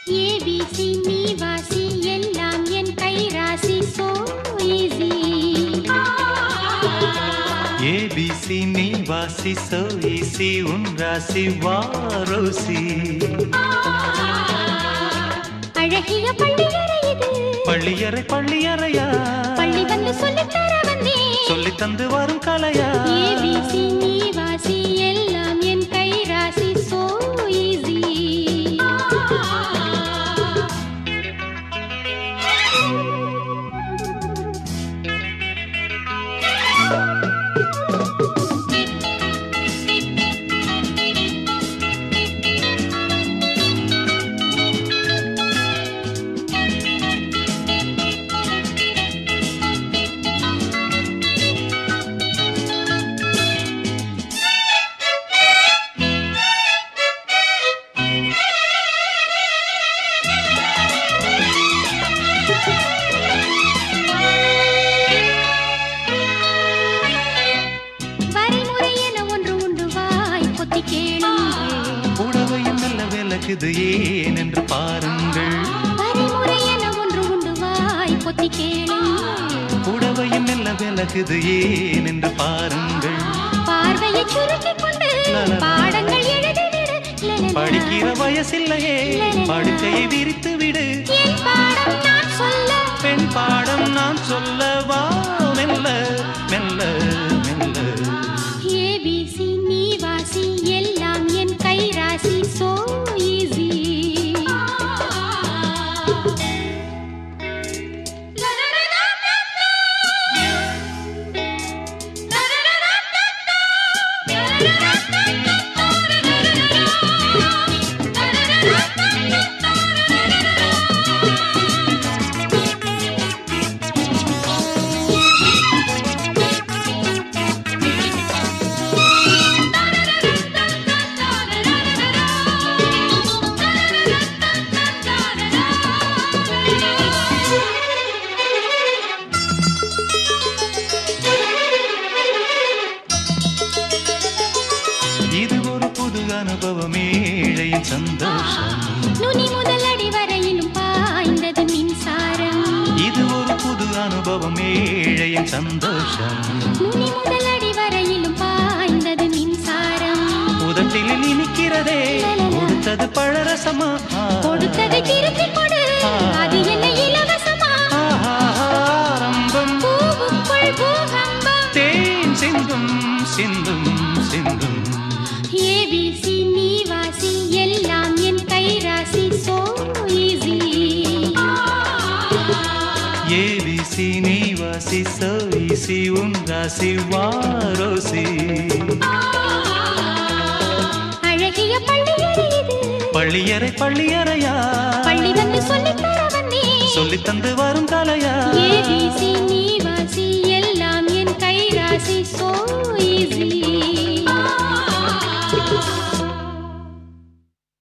ABC நீ வாசி எல்லாம் என் கை ராசி சோ ஈஸி ஏபிசி நீ வாசி சோ ஈசி உன் ராசி வாரோசி அழகிய பள்ளியறை இது பள்ளியறை பள்ளியறையா பள்ளி வந்து சொல்லித் தர வந்தேன் சொல்லி தந்து வரும் கலையா ஏபிசி நீ வாசி எல்லாம் என் கை ராசி சோ ஈஸி வரைமுறை என ஒன்று உண்டு வாய் பொத்தி கேளுங்கள் புடவையும் நல்ல விளக்குது ஏன் என்று பாருங்கள் வரைமுறை என ஒன்று உண்டு வாய் பொத்தி கேளுங்கள் புடவையும் நல்ல விளக்குது ஏன் என்று பாருங்கள் பார்வையை சுருக்கிக் கொண்டு லலலா. பாடங்கள் எழுதிவிடு லலலா. படிக்கிற வயசில்லையே படுக்கையை விரித்து விடு என் பாடம் நான் சொல்ல பெண் பாடம் நான் சொல்லவா மெல்ல மெல்ல மெல்ல ஏபிசி நீ வாசி எல்லாம் என் கை ராசி சோ ஈஸி இது ஒரு புது அனுபவம் ஏழையின் சந்தோஷம் நுனி முதல் அடி வரையிலும் பாய்ந்தது மின்சாரம் இது ஒரு புது அனுபவம் ஏழையின் சந்தோஷம் நுனி முதல் அடி வரையிலும் பாய்ந்தது மின்சாரம் உதட்டில் இனிக்கிறதே கொடுத்தது பழரசமா கொடுத்ததை திருப்பிக் கொடு அது என்ன இலவசமா ஆஹா, ஆரம்பம் பூவுக்குள் பூகம்பம் தேன் சிந்தும் சிந்தும் சிந்தும் ஏபிசி நீ வாசி எல்லாம் என் கை ராசி சோ ஈஸி ஏபிசி நீ வாசி சோசி உன் ராசி வாரோசி அழகிய பள்ளியறை இது பள்ளியறை பள்ளியறையா பள்ளி வந்து சொல்லித் தர வந்தேன் சொல்லி தந்து வரும் கலையா ஏபிசி நீ வாசி எல்லாம் என் கை ராசி சோ ஈஸி